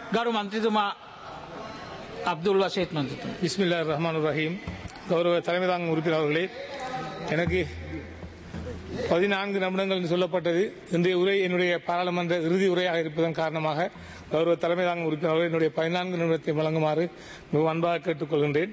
ගරු මන්ත්‍රතුමා අබ්දුල් වසේත් මන්ත්‍රතුමා. பிஸ்மில்லா ரஹ்மான் ரஹீம் கௌரவ தலைமை தாங்கும் உறுப்பினர் அவர்களே எனக்கு பதினான்கு நிமிடங்கள் என்று சொல்லப்பட்டது இன்றைய உரை என்னுடைய பாராளுமன்ற இறுதி உரையாக இருப்பதன் காரணமாக கௌரவ தலைமை தாங்கும் உறுப்பினர் அவர்கள் என்னுடைய பதினான்கு நிமிடத்தை வழங்குமாறு மிகவும் அன்பாக கேட்டுக்கொள்கின்றேன்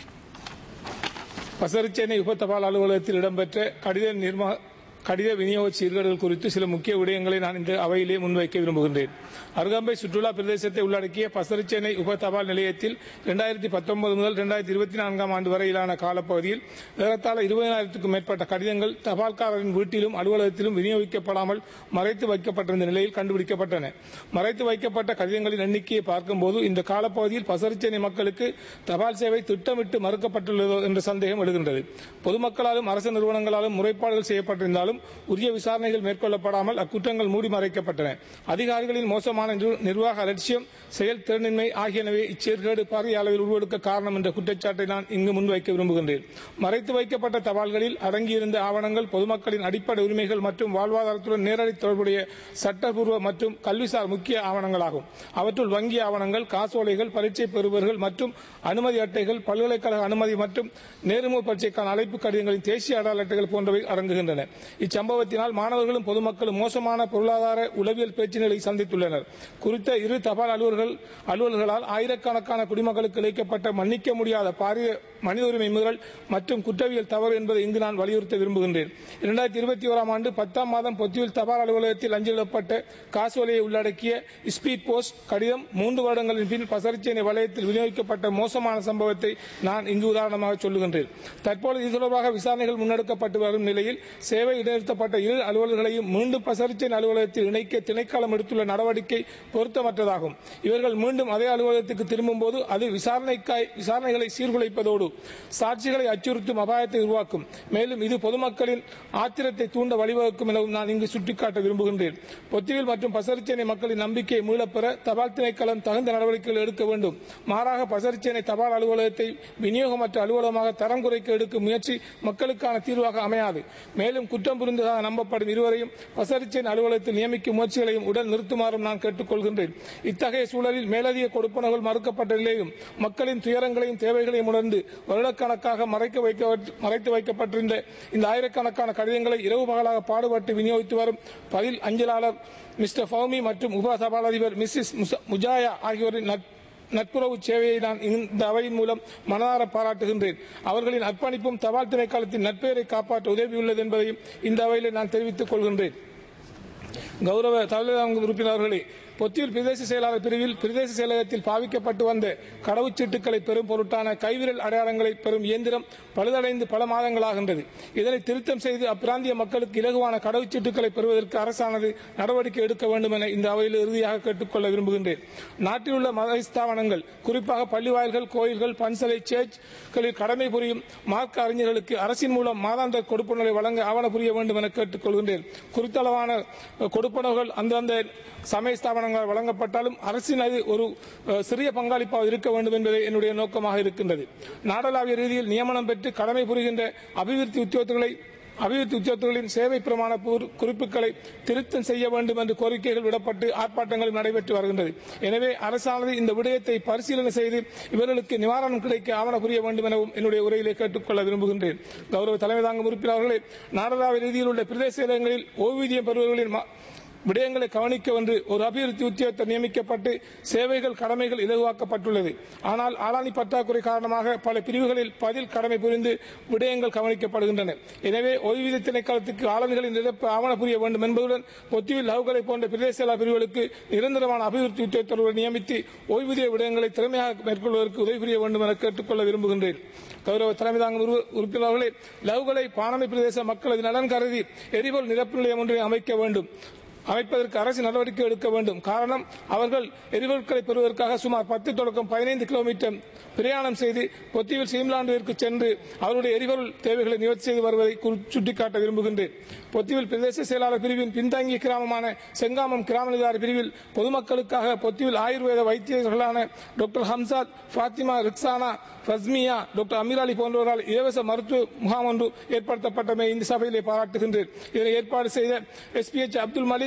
பசரிச்சேனை உபத்தபால் அலுவலகத்தில் இடம்பெற்ற கடித நிர்மா கடித விநியோக சீர்கேடுகள் குறித்து சில முக்கிய விடயங்களை நான் இந்த அவையிலே முன்வைக்க விரும்புகின்றேன் அருகம்பை சுற்றுலா பிரதேசத்தை உள்ளடக்கிய பசரிச்சேனை உப தபால் நிலையத்தில் இரண்டாயிரத்தி பத்தொன்பது முதல் இரண்டாயிரத்தி இருபத்தி நான்காம் ஆண்டு வரையிலான காலப்பகுதியில் ஏறத்தாழ இருபதாயிரத்துக்கும் மேற்பட்ட கடிதங்கள் தபால்காரரின் வீட்டிலும் அலுவலகத்திலும் விநியோகிக்கப்படாமல் மறைத்து வைக்கப்பட்டிருந்த நிலையில் கண்டுபிடிக்கப்பட்டன மறைத்து வைக்கப்பட்ட கடிதங்களின் எண்ணிக்கையை பார்க்கும்போது இந்த காலப்பகுதியில் பசரிச்சேனை மக்களுக்கு தபால் சேவை திட்டமிட்டு மறுக்கப்பட்டுள்ளதோ என்ற சந்தேகம் எழுகின்றது பொதுமக்களாலும் அரசு நிறுவனங்களாலும் முறைப்பாடுகள் செய்யப்பட்டிருந்தாலும் உரிய விசாரணைகள் மேற்கொள்ளப்படாமல் அக்குற்றங்கள் மூடி மறைக்கப்பட்டன அதிகாரிகளின் மோசமான நிர்- நிர்வாக அலட்சியம் செயல் திறனின்மை ஆகியனவே இச்சீர்கேடு பாரிய அளவில் உருவெடுக்க காரணம் என்ற குற்றச்சாட்டை நான் இங்கு முன்வைக்க விரும்புகின்றேன் மறைத்து வைக்கப்பட்ட தபால்களில் அடங்கியிருந்த ஆவணங்கள் பொதுமக்களின் அடிப்படை உரிமைகள் மற்றும் வாழ்வாதாரத்துடன் நேரடி தொடர்புடைய சட்டப்பூர்வ மற்றும் கல்விசார் முக்கிய ஆவணங்களாகும் அவற்றுள் வங்கி ஆவணங்கள் காசோலைகள் பரீட்சை பெறுபவர்கள் மற்றும் அனுமதி அட்டைகள் பல்கலைக்கழக அனுமதி மற்றும் நேர்முக பரீட்சைக்கான அழைப்பு கடிதங்களின் தேசிய அடையாள அட்டைகள் போன்றவை அடங்குகின்றன இச்சம்பவத்தினால் மாணவர்களும் பொதுமக்களும் மோசமான பொருளாதார உளவியல் பிரச்சினைகளை சந்தித்துள்ளனர் குறித்த இரு தபால் அலுவலர்கள் அலுவலர்களால் ஆயிரக்கணக்கான குடிமக்களுக்கு இழைக்கப்பட்ட மன்னிக்க முடியாத பாரிய மனித உரிமை மீறல் மற்றும் குற்றவியல் தவறு என்பதை இங்கு நான் வலியுறுத்த விரும்புகின்றேன் இரண்டாயிரத்தி இருபத்தி ஓராம் ஆண்டு பத்தாம் மாதம் பொத்தியில் தபால் அலுவலகத்தில் அஞ்சலிடப்பட்ட காசோலையை உள்ளடக்கிய ஸ்பீட் போஸ்ட் கடிதம் மூன்று வருடங்களின் பின் பசரிச்சேனை வலயத்தில் விநியோகிக்கப்பட்ட மோசமான சம்பவத்தை நான் இங்கு உதாரணமாக சொல்லுகின்றேன் தற்போது இது தொடர்பாக விசாரணைகள் முன்னெடுக்கப்பட்டு வரும் நிலையில் சேவை இடைநிறுத்தப்பட்ட இரு அலுவலர்களையும் மீண்டும் பசரிச்சேனை அலுவலகத்தில் இணைக்க திணைக்களம் எடுத்துள்ள நடவடிக்கை பொருத்தமற்றதாகும் இவர்கள் மீண்டும் அதே அலுவலகத்துக்கு திரும்பும்போது அது விசாரணைக்காய் விசாரணைகளை சீர்குலைப்பதோடு சாட்சிகளை அச்சுறுத்தும் அபாயத்தை உருவாக்கும் மேலும் இது பொதுமக்களின் ஆத்திரத்தை தூண்ட வழிவகுக்கும் எனவும் நான் இங்கு சுட்டிக்காட்ட விரும்புகின்றேன் பொத்திவில் மற்றும் பசரிச்சேனை மக்களின் நம்பிக்கையை மீளப்பெற தபால் திணைக்களம் தகுந்த நடவடிக்கைகள் எடுக்க வேண்டும் மாறாக பசரிச்சேனை தபால் அலுவலகத்தை விநியோகமற்ற அலுவலகமாக தரம் குறைக்க எடுக்கும் முயற்சி மக்களுக்கான தீர்வாக அமையாது மேலும் குற்றம் புரிந்ததாக நம்பப்படும் இருவரையும் பசரிச்சேன் அலுவலகத்தில் நியமிக்கும் முயற்சிகளையும் உடல் நிறுத்துமாறும் நான் கேட்டுக்கொள்கின்றேன் இத்தகைய சூழலில் மேலதிக கொடுப்பனர்கள் மறுக்கப்பட்ட நிலையிலும் மக்களின் துயரங்களையும் தேவைகளையும் உணர்ந்து வருடக்கணக்காக மறைக்க வைக்க மறைத்து வைக்கப்பட்டிருந்த இந்த ஆயிரக்கணக்கான கடிதங்களை இரவு பகலாக பாடுபட்டு விநியோகித்து வரும் பதில் அஞ்சலாளர் மிஸ்டர் ஃபௌமி மற்றும் உப சபாலதிபர் மிஸ்ஸஸ் முச- முஜாயா ஆகியோரின் நட்பு நட்புறவு சேவையை நான் இந்த அவையின் மூலம் மனதார பாராட்டுகின்றேன் அவர்களின் அர்ப்பணிப்பும் தபால் திணைக்களத்தின் நட்பெயரை காப்பாற்ற உதவியுள்ளது என்பதையும் இந்த அவையில் நான் தெரிவித்துக் கொள்கின்றேன் கௌரவ தலைமை உறுப்பினர்களே பொத்தியூர் பிரதேச செயலாளர் பிரிவில் பிரதேச செயலகத்தில் பாவிக்கப்பட்டு வந்த கடவுச்சீட்டுகளை பெறும் பொருட்டான கைவிரல் அடையாளங்களை பெறும் இயந்திரம் பழுதடைந்து பல மாதங்களாகின்றது இதனை திருத்தம் செய்து அப்பிராந்திய மக்களுக்கு இலகுவான கடவுச்சீட்டுகளை பெறுவதற்கு அரசானது நடவடிக்கை எடுக்க வேண்டும் என இந்த அவையில் இறுதியாக கேட்டுக்கொள்ள விரும்புகின்றேன் நாட்டில் உள்ள மத ஸ்தாபனங்கள் குறிப்பாக பள்ளிவாயல்கள் கோயில்கள் பன்சலை சேர்ச்களில் கடமை புரியும் மார்க்க அறிஞர்களுக்கு அரசின் மூலம் மாதாந்திர கொடுப்பனங்களை வழங்க ஆவண புரிய வேண்டும் என கேட்டுக்கொள்கின்றேன் குறித்தளவான கொடுப்பனவுகள் அந்தந்த சமய ஸ்தாபனங்களால் வழங்கப்பட்டாலும் அரசின் அது ஒரு அஹ், சிறிய பங்களிப்பாக இருக்க வேண்டும் என்பதே என்னுடைய நோக்கமாக இருக்கின்றது நாடளாவிய ரீதியில் நியமனம் பெற்று கடமை புரிகின்ற அபிவிருத்தி உத்தியோகங்களை அபிவிருத்தி உத்தியோகர்களின் சேவை பிரமாண கூறு- குறிப்புகளை திருத்தம் செய்ய வேண்டும் என்று கோரிக்கைகள் விடப்பட்டு ஆர்ப்பாட்டங்களும் நடைபெற்று வருகின்றது எனவே அரசானது இந்த விடயத்தை பரிசீலனை செய்து இவர்களுக்கு நிவாரணம் கிடைக்க ஆவண புரிய வேண்டும் எனவும் என்னுடைய உரையிலே கேட்டுக்கொள்ள விரும்புகின்றேன் கௌரவ தலைமை தாங்கும் உறுப்பினர் அவர்களே நாடளாவிய ரீதியில் உள்ள பிரதேச இடங்களில் ஓய்வூதியம் பெறுபவர்களின் ம- விடயங்களை கவனிக்க வென்று ஒரு அபிவிருத்தி உத்தியோகத்தை நியமிக்கப்பட்டு சேவைகள் கடமைகள் இலகுவாக்கப்பட்டுள்ளது ஆனால் ஆளாணி பற்றாக்குறை காரணமாக பல பிரிவுகளில் பதில் கடமை புரிந்து விடயங்கள் கவனிக்கப்படுகின்றன எனவே ஓய்வூதிய திணைக்களத்துக்கு ஆளுநர்களின் நிரப்ப ஆவண புரிய வேண்டும் என்பதுடன் பொத்திவில் லவுகலை போன்ற பிரதேச செயலா பிரிவுகளுக்கு நிரந்தரமான அபிவிருத்தி உத்தியோகத்தொடர்பை நியமித்து ஓய்வூதிய விடயங்களை திறமையாக மேற்கொள்வதற்கு உதவி புரிய வேண்டும் என கேட்டுக்கொள்ள விரும்புகின்றேன் கௌரவ தலைமை தாங்கும் உறு- உறுப்பினர்களே லவுகலை பாணமை பிரதேச மக்களது நலன் கருதி எரிபொருள் நிரப்பு நிலையம் ஒன்றை அமைக்க வேண்டும் அமைப்பதற்கு அரசு நடவடிக்கை எடுக்க வேண்டும் காரணம் அவர்கள் எரிபொருட்களை பெறுவதற்காக சுமார் பத்து தொடக்கம் பதினைந்து கிலோமீட்டர் பிரயாணம் செய்து பொத்தியில் சீம்லாண்டுவிற்கு சென்று அவருடைய எரிபொருள் தேவைகளை நிவர்த்தி செய்து வருவதை குறி- சுட்டிக்காட்ட விரும்புகின்றேன் பொத்திவில் பிரதேச செயலாளர் பிரிவின் பின்தங்கிய கிராமமான செங்காமம் கிராம நிர்வாக பிரிவில் பொதுமக்களுக்காக பொத்திவில் ஆயுர்வேத வைத்தியர்களான டாக்டர் ஹம்சாத் ஃபாத்திமா ரிக்ஸானா ஃபஸ்மியா டாக்டர் அமீர் அலி போன்றவரால் இலவச மருத்துவ முகாம் ஒன்று ஏற்படுத்தப்பட்டமை இந்த சபையிலே பாராட்டுகின்றேன் இதனை ஏற்பாடு செய்த SPH Abdul Malik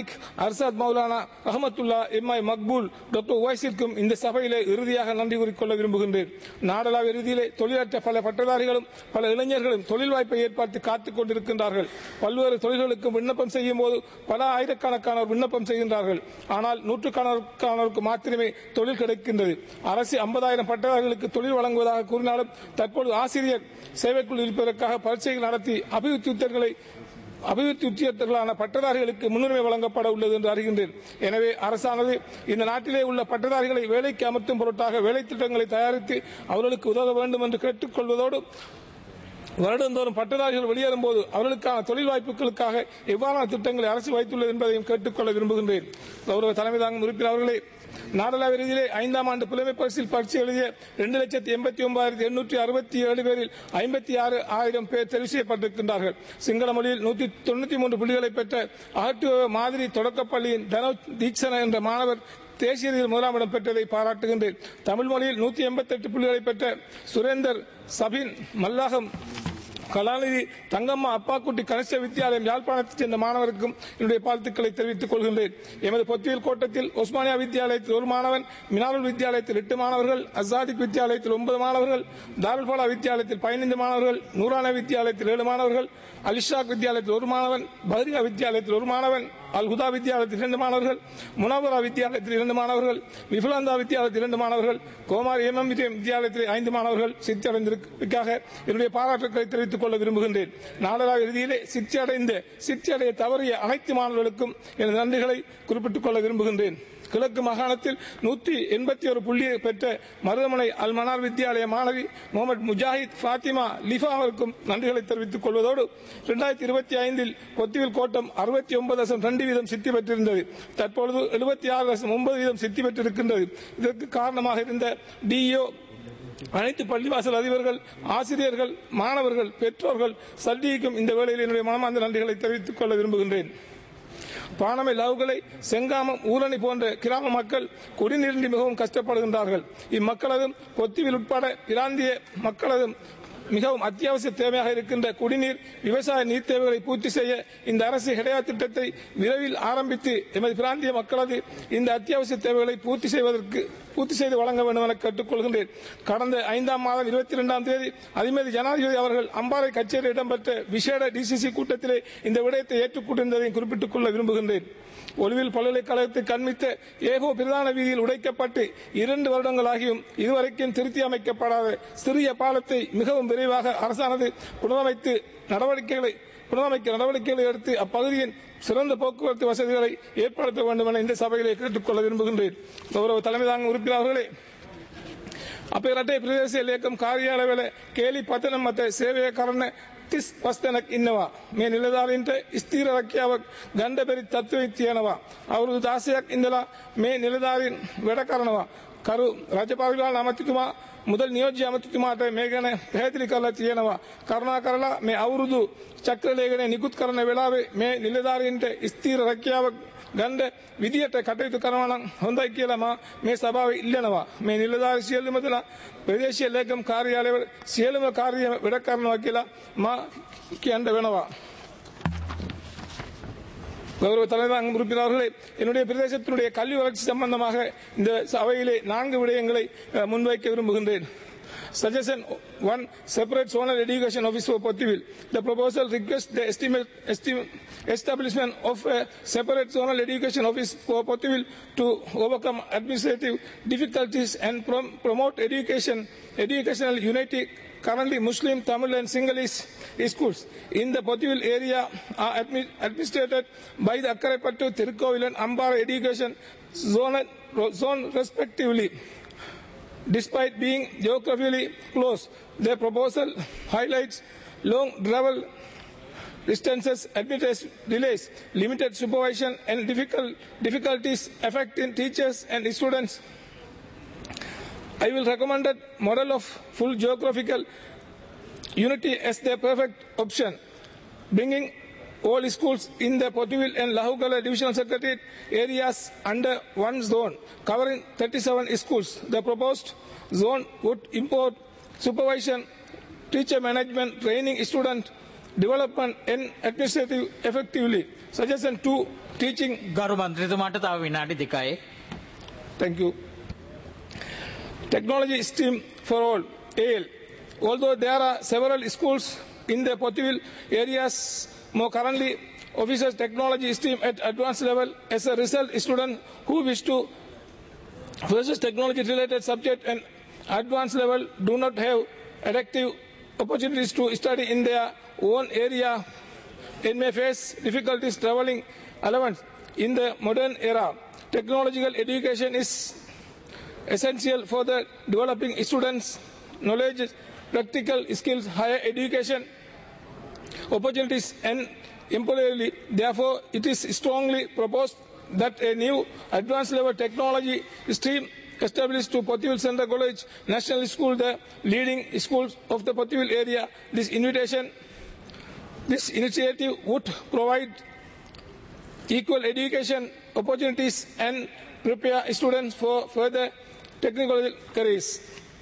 Malik Arshad Moulana Ahamathullah MI Maqbool doctor உவைசிற்கும் இந்த சபையிலே இறுதியாக நன்றி கூறிக்கொள்ள விரும்புகின்றேன் நாடளாவிய இறுதியிலே தொழிலற்ற பல பட்டதாரிகளும் பல இளைஞர்களும் தொழில் வாய்ப்பை ஏற்படுத்தி காத்துக் கொண்டிருக்கின்றார்கள் பல்வேறு தொழில்களுக்கும் விண்ணப்பம் செய்யும் போது பல ஆயிரக்கணக்கானோர் விண்ணப்பம் செய்கின்றார்கள் ஆனால் நூற்றுக்கணக்கானோருக்கு மாத்திரமே தொழில் கிடைக்கின்றது அரசு ஐம்பதாயிரம் பட்டதாரிகளுக்கு தொழில் வழங்குவதாக கூறினாலும் தற்போது ஆசிரியர் சேவைக்குள் இருப்பதற்காக பரீட்சைகள் நடத்தி அபிவிருத்தி உத்தர்களை அபிவிருத்தி உத்தியோகத்தர்களான பட்டதாரிகளுக்கு முன்னுரிமை வழங்கப்பட உள்ளது என்று அறிகின்றேன் எனவே அரசானது இந்த நாட்டிலே உள்ள பட்டதாரிகளை வேலைக்கு அமர்த்தும் பொருட்டாக வேலை திட்டங்களை தயாரித்து அவர்களுக்கு உதவ வேண்டும் என்று கேட்டுக்கொள்வதோடு வருடந்தோறும் பட்டதாரிகள் வெளியேறும் போது அவர்களுக்கான தொழில் வாய்ப்புகளுக்காக எவ்வாறான திட்டங்களை அரசு வைத்துள்ளது என்பதையும் கேட்டுக்கொள்ள விரும்புகின்றேன் கௌரவ தலைமை தாங்கும் உறுப்பினர் அவர்களே நாடளாவிய ரீதியிலே ஐந்தாம் ஆண்டு புலமை பரிசில் பரீட்சை எழுதிய இரண்டு லட்சத்தி எண்பத்தி ஒன்பதாயிரத்தி எண்ணூற்றி அறுபத்தி ஏழு பேரில் ஐம்பத்தி ஆறு ஆயிரம் பேர் தெரிவு செய்யப்பட்டிருக்கின்றார்கள் சிங்கள மொழியில் நூற்றி தொண்ணூத்தி மூன்று புள்ளிகளை பெற்ற அகட்டுவ மாதிரி தொடக்கப்பள்ளியின் தனோ தீக்ஷன என்ற மாணவர் தேசிய ரீதியில் முதலாம் இடம் பெற்றதை பாராட்டுகின்றேன் தமிழ் மொழியில் நூற்றி எண்பத்தி எட்டு புள்ளிகளை பெற்ற சுரேந்தர் சபின் மல்லாகம் கலாநிதி தங்கம்மா அப்பாக்குட்டி கனிஷ்ட வித்தியாலயம் யாழ்ப்பாணத்தைச் சேர்ந்த மாணவருக்கும் என்னுடைய வாழ்த்துக்களை தெரிவித்துக் கொள்கின்றேன் எமது பொத்தியில் கோட்டத்தில் ஒஸ்மானியா வித்தியாலயத்தில் ஒரு மாணவன் மினாருல் வித்தியாலயத்தில் எட்டு மாணவர்கள் அசாதிக் வித்தியாலயத்தில் ஒன்பது மாணவர்கள் தாருல்பாலா வித்தியாலயத்தில் பதினைந்து மாணவர்கள் நூரானா வித்தியாலயத்தில் ஏழு மாணவர்கள் அலிஷாக் வித்தியாலயத்தில் ஒரு மாணவன் பஹ்ரியா வித்தியாலயத்தில் ஒரு மாணவன் அல் ஹுதா வித்தியாலயத்தில் இரண்டு மாணவர்கள் முனாவரா வித்தியாலயத்தில் இரண்டு மாணவர்கள் விபுலாந்தா வித்தியாலயத்தில் இரண்டு மாணவர்கள் கோமார் எம்எம் வித்தியாலயத்தில் ஐந்து மாணவர்கள் சித்தி அடைந்திருக்காக என்னுடைய பாராட்டுக்களை தெரிவித்துக் கொள்ள விரும்புகின்றேன் நாடளாக இறுதியிலே சித்தி அடைந்த சித்தி அடைய தவறிய அனைத்து மாணவர்களுக்கும் எனது நன்றிகளை குறிப்பிட்டுக் கொள்ள விரும்புகின்றேன் கிழக்கு மாகாணத்தில் நூற்றி எண்பத்தி ஒரு புள்ளியை பெற்ற மருதமனை அல் மனார் வித்தியாலய மாணவி முகமது முஜாஹித் ஃபாத்திமா லிஃபா அவருக்கும் நன்றிகளை தெரிவித்துக் கொள்வதோடு இரண்டாயிரத்தி இருபத்தி ஐந்தில் கொத்திவில் கோட்டம் அறுபத்தி ஒன்பது தசம் ரெண்டு வீதம் சித்தி பெற்றிருந்தது தற்பொழுது எழுபத்தி ஆறு தசம் ஒன்பது வீதம் சித்தி பெற்றிருக்கின்றது இதற்கு காரணமாக இருந்த டிஇஓ அனைத்து பள்ளிவாசல் அதிபர்கள் ஆசிரியர்கள் மாணவர்கள் பெற்றோர்கள் சல்லிக்கும் இந்த வேளையில் என்னுடைய மனமார்ந்த நன்றிகளை தெரிவித்துக் கொள்ள விரும்புகின்றேன் பானமை லவுகளை செங்காமம் ஊரணி போன்ற கிராம மக்கள் குடிநீரின்றி மிகவும் கஷ்டப்படுகின்றார்கள் இம்மக்களதும் கொத்திவில் உட்பட பிராந்திய மக்களதும் மிகவும் அத்தியாவசிய தேவையாக இருக்கின்ற குடிநீர் விவசாய நீர் தேவைகளை பூர்த்தி செய்ய இந்த அரசு ஹெடையா திட்டத்தை விரைவில் ஆரம்பித்து எமது பிராந்திய மக்களது இந்த அத்தியாவசிய தேவைகளை பூர்த்தி செய்வதற்கு பூர்த்தி செய்து வழங்க வேண்டும் என கேட்டுக்கொள்கின்றேன் கடந்த ஐந்தாம் மாதம் இருபத்தி இரண்டாம் தேதி அதிமதி ஜனாதிபதி அவர்கள் அம்பாறை கச்சேரியில் இடம்பெற்ற விசேட டிசிசி கூட்டத்திலே இந்த விடயத்தை ஏற்றுக்கொண்டிருந்ததையும் குறிப்பிட்டுக் கொள்ள விரும்புகின்றேன் ஒலிவில் பல்கலைக்கழகத்தை கண்மித்த ஏகோ பிரதான வீதியில் உடைக்கப்பட்டு இரண்டு வருடங்களாகியும் இதுவரைக்கும் திருத்தி அமைக்கப்படாத சிறிய பாலத்தை மிகவும் விரைவாக அரசானது புனரமைத்து நடவடிக்கைகளை புனரமைக்க நடவடிக்கைகளை எடுத்து அப்பகுதியின் சிறந்த போக்குவரத்து வசதிகளை ஏற்படுத்த வேண்டும் என இந்த சபையிலே கேட்டுக்கொள்ள விரும்புகின்றேன் கௌரவ தலைமை தாங்கும் உறுப்பினர்களே අපේ රටේ ප්‍රදේශයේ ලේකම් කාර්යාලවල කේලි පතන මත සේවය කරන තිස් පස්තනක් ඉන්නවා. මේ නිලධාරීන්ට ස්ථීර රැකියාවක් ගණ්ඩ බැරි තත්ත්වයක් තියෙනවා. අවුරුදු 16ක් ඉඳලා මේ නිලධාරීන් වැඩ කරනවා. කරු රජපරිපාලන අමාත්‍යතුමා මුදල් නියෝජ්‍ය අමාත්‍යතුමාට මේ ගැන පැහැදිලි කරලා තියෙනවා. කරුණා කරලා මේ අවුරුදු චක්‍රලේඛනය නිකුත් කරන වෙලාවේ මේ නිලධාරීන්ට ස්ථීර රැකියාවක් ගණ්ඩ විදියට කටයුතු කරනවා නම් හොඳයි කියලා මා මේ සභාව ඉල්ලනවා. මේ නිලධාරී සියලුම දෙනා ප්‍රදේශීය ලේකම් කාර්යාලවල සියලුම කාර්ය වැඩ කරනවා කියලා මා කියන්න වෙනවා. கௌரவ தலைவர் உறுப்பினர்களே என்னுடைய பிரதேசத்தினுடைய கல்வி வளர்ச்சி சம்பந்தமாக இந்த சபையிலே நான்கு விடயங்களை அஹ், முன்வைக்க விரும்புகின்றேன் Suggestion one separate zonal education office for Pottivil. The proposal requests the estimate, estim- establishment of a separate zonal education office for Pottivil to overcome administrative difficulties and prom- promote education, educational unity currently Muslim, Tamil and Sinhalese schools in the Pottivil area are admi- administrated by the Akkarepattu, Tirukkovil and Ambara education zone, zone respectively. Despite being geographically close, their proposal highlights long travel distances, administrative delays, limited supervision and difficult, difficulties affecting teachers and students. I will recommend that model of full geographical unity as the perfect option, bringing all schools in the Potuville and Lahugala divisional secretariat areas under one zone, covering 37 schools. The proposed zone would import supervision, teacher management, training student development and administrative effectively. Suggestion two, teaching ගරු මන්ත්‍රතුමාට තව විනාඩි දෙකයි. Thank you. Technology stream for all, AL. Although there are several schools in the Potivil areas, more currently officers technology stream at advanced level. As a result, students who wish to versus technology related subject and advanced level do not have attractive opportunities to study in their own area and may face difficulties traveling allowance. In the modern era, technological education is essential for the developing students' knowledge, practical skills, higher education opportunities and employability. Therefore, it is strongly proposed that a new advanced level technology stream established to Potivil Central College National School, the leading schools of the Potivil area. This invitation, this initiative would provide equal education opportunities and prepare students for further technical careers.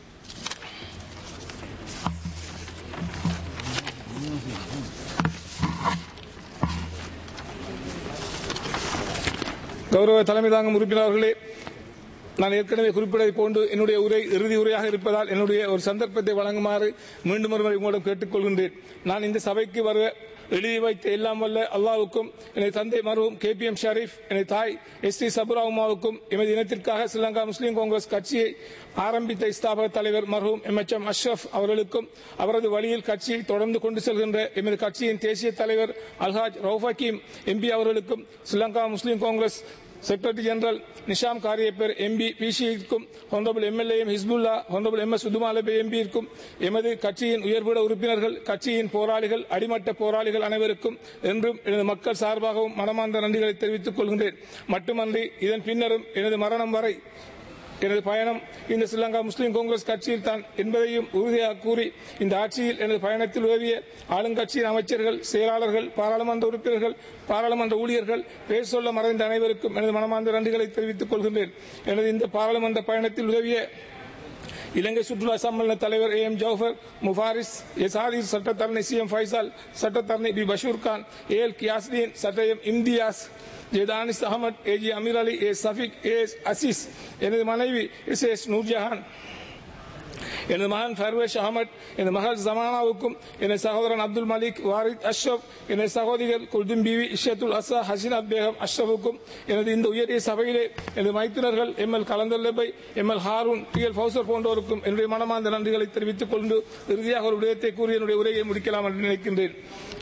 கௌரவ தலைமை தாங்கும் உறுப்பினர் அவர்களே நான் ஏற்கனவே குறிப்பிட்டதை போன்று என்னுடைய உரை இறுதி உரையாக இருப்பதால் என்னுடைய ஒரு சந்தர்ப்பத்தை வழங்குமாறு மீண்டும் ஒருமுறை உங்களிடம் கேட்டுக்கொள்கின்றேன் நான் இந்த சபைக்கு வர எழுதி வைத்த எல்லாம் வல்ல அல்லாவுக்கும் எனது தந்தை மருவும் கே பி எம் ஷரீப் எனது தாய் எஸ் டி சபுராவுமாவுக்கும் எமது இனத்திற்காக ஸ்ரீலங்கா முஸ்லீம் காங்கிரஸ் கட்சியை ஆரம்பித்த ஸ்தாபக தலைவர் மருவும் எம் எச் எம் அஷ்ரப் அவர்களுக்கும் அவரது வழியில் கட்சியை தொடர்ந்து கொண்டு செல்கின்ற எமது கட்சியின் தேசிய தலைவர் அல்ஹாஜ் ரவுஃப் ஹக்கீம் எம்பி அவர்களுக்கும் Sri Lanka Muslim Congress secretary general Nizam Kariapper MP பிசிக்கும் honourable MLA Hizbullah honourable M S Suthumalabe எம்பிக்கும் எமது கட்சியின் உயர்பீட உறுப்பினர்கள் கட்சியின் போராளிகள் அடிமட்ட போராளிகள் அனைவருக்கும் என்றும் எனது மக்கள் சார்பாகவும் மனமார்ந்த நன்றிகளை தெரிவித்துக் கொள்கின்றேன் மட்டுமன்றி இதன் பின்னரும் எனது மரணம் வரை எனது பயணம் இந்த ஸ்ரீலங்கா முஸ்லீம் காங்கிரஸ் கட்சியில் தான் என்பதையும் உறுதியாக கூறி இந்த ஆட்சியில் எனது பயணத்தில் உதவிய ஆளுங்கட்சியின் அமைச்சர்கள் செயலாளர்கள் பாராளுமன்ற உறுப்பினர்கள் பாராளுமன்ற ஊழியர்கள் பேர் சொல்ல மறைந்த அனைவருக்கும் எனது மனமார்ந்த நன்றிகளை தெரிவித்துக் கொள்கின்றேன் எனது இந்த பாராளுமன்ற பயணத்தில் உதவிய இலங்கை சுற்றுலா சம்மேளன தலைவர் A M Jawfer Mufaris S Aathir சட்டத்தரணி சி எம் ஃபைசால் சட்டத்தரணி P Bashur Khan A L Kiyasdeen சட்டயம் இம்தியாஸ் ஜெதானிஸ் Ahamed AG Ameer Ali A Shafik A S Azeez எனது மனைவி எஸ் எஸ் நூர்ஜஹான் எனது மகன் ஃபர்வேஷ் அகமட் எனது மகள் ஜமானாவுக்கும் எனது சகோதரன் அப்துல் மலிக் வாரித் அஷ்ரப் எனது சகோதரிகள் குல்தும் பிவி இஷத்துல் அசா ஹசீனாத் பேகம் அஷ்ரஃபுக்கும் எனது இந்த உயரிய சபையிலே எனது மைத்தினர்கள் எம் எல் கலந்தல்லபை M L Haroon T L Fawzer போன்றோருக்கும் என்னுடைய மனமார்ந்த நன்றிகளை தெரிவித்துக் கொண்டு இறுதியாக ஒரு விடயத்தை கூறி என்னுடைய உரையை முடிக்கலாம் என்று நினைக்கின்றேன்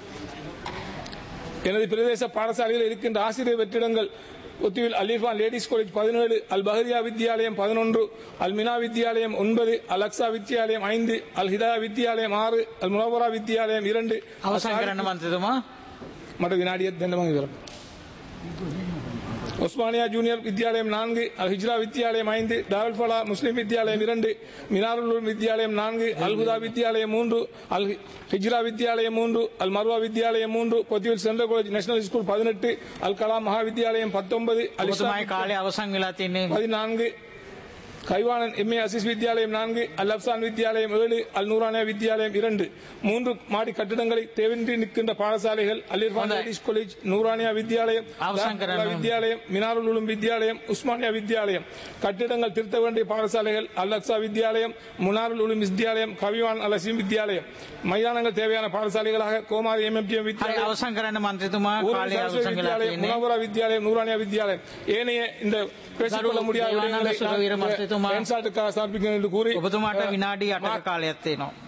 எனது பிரதேச பாடசாலையில் இருக்கின்ற ஆசிரியர் வெற்றிடங்கள் ஒத்திவில் அலிஃபான் லேடிஸ் காலேஜ் பதினேழு அல் பஹரியா வித்யாலயம் பதினொன்று அல் மினா வித்யாலயம் ஒன்பது அல் அக்ஸா வித்யாலயம் ஐந்து அல் ஹிதாயா வித்யாலயம் ஆறு அல் முனவரா வித்யாலயம் இரண்டு අවසන් කරන්න මන්ත්‍රතුමා. මට විනාඩියක් දෙන්න මම ඉවර ஒஸ்மானியா ஜூனியர் வித்யாலயம் நான்கு அல் ஹிஜ்ரா வித்யாலயம் ஐந்து தாருல் ஃபலா முஸ்லிம் வித்யாலயம் இரண்டு மினாருல் உலூம் வித்யாலயம் நான்கு அல் ஹுதா வித்யாலயம் மூன்று அல் ஹிஜ்ரா வித்யாலயம் மூன்று அல் மர்வா வித்யாலயம் மூன்று Pottuvil central college national school பதினெட்டு அல் கலாம் மகா வித்யாலயம் பத்தொன்பது அல் இஸ்லாம் ඔබතුමායි කාලය අවසන් වෙලා තින්නේ. பதினான்கு கைவானன் எம்ஏ அசிஸ் வித்யாலயம் நான்கு அல் அப்சான் வித்யாலயம் ஏழு அல் நூரானியா வித்யாலயம் இரண்டு மூன்று மாடி கட்டிடங்களை தேவையின்றி நிற்கின்ற பாடசாலைகள் அல் இர்ஃபான் හොඳයි. லேடிஸ் காலேஜ் நூரானியா வித்யாலயம் අවසන් தாருல் කරන්න. வித்யாலயம் மினாருல் உலும் வித்யாலயம் உஸ்மானியா வித்யாலயம் கட்டிடங்கள் திருத்த வேண்டிய பாடசாலைகள் அல் அக்ஸா வித்யாலயம் முனாருல் உலும் வித்யாலயம் கவிவான் அல் அசீம் வித்யாலயம் மைதானங்கள் தேவையான பாடசாலைகளாக கோமாரி எம்எம்டிஎம் හරි வித்யாலயம் අවසන් කරන්න මන්ත්‍රතුමා ஊரக කාලය சரஸ்வதி අවසන් වෙලා வித்யாலயம் තින්නේ. முனவரா வித்யாலயம் நூரானியா வித்யாலயம் ஏனைய இந்த பேசிக்கொள்ள முடியாத தேவானந்த விடயங்களை சுரவீர நான் மருத்துவமா. பென்சாட்டுக்காக சமர்ப்பிக்கிறேன் என்று கூறி ඔබතුමාට அஹ், විනාඩි 8ක කාලයක් තියෙනවා.